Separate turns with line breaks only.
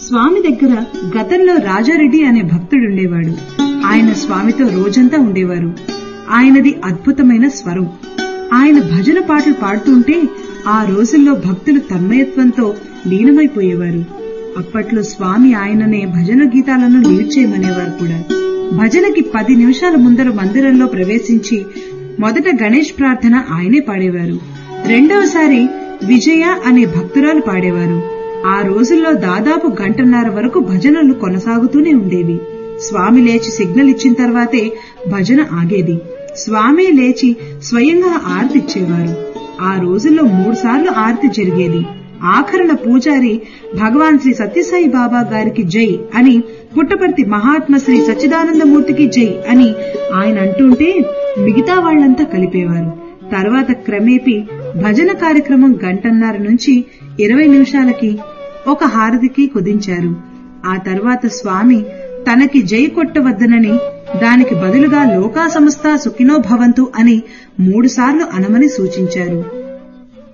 స్వామి దగ్గర గతంలో రాజారెడ్డి అనే భక్తుడుండేవాడు ఆయన స్వామితో రోజంతా ఉండేవారు ఆయనది అద్భుతమైన స్వరం ఆయన భజన పాటలు పాడుతుంటే ఆ రోజుల్లో భక్తులు తన్మయత్వంతో లీనమైపోయేవారు అప్పట్లో స్వామి ఆయననే భజన గీతాలను లీడ్ చేయమనేవారు కూడా భజనకి పది నిమిషాల ముందర మందిరంలో ప్రవేశించి మొదట గణేష్ ప్రార్థన ఆయనే పాడేవారు రెండవసారి విజయ అనే భక్తురాలు పాడేవారు ఆ రోజుల్లో దాదాపు గంటన్నర వరకు భజనలు కొనసాగుతూనే ఉండేవి స్వామి లేచి సిగ్నల్ ఇచ్చిన తర్వాతే భజన ఆగేది స్వామి లేచి స్వయంగా ఆరతిచ్చేవారు ఆ రోజుల్లో మూడు సార్లు ఆరతి జరిగేది ఆఖరణ పూజారి భగవాన్ శ్రీ సత్యసాయి బాబా గారికి జై అని పుట్టపర్తి మహాత్మ శ్రీ సచ్చిదానందమూర్తికి జై అని ఆయన అంటుంటే మిగతా వాళ్లంతా కలిపేవారు తర్వాత క్రమేపీ భజన కార్యక్రమం గంటన్నర నుంచి ఇరవై నిమిషాలకి ఒక హారతికి కుదించారు ఆ తర్వాత స్వామి తనకి జై కొట్టవద్దనని దానికి బదులుగా లోకా సంస్థ సుఖినో భవంతు అని మూడుసార్లు అనమని సూచించారు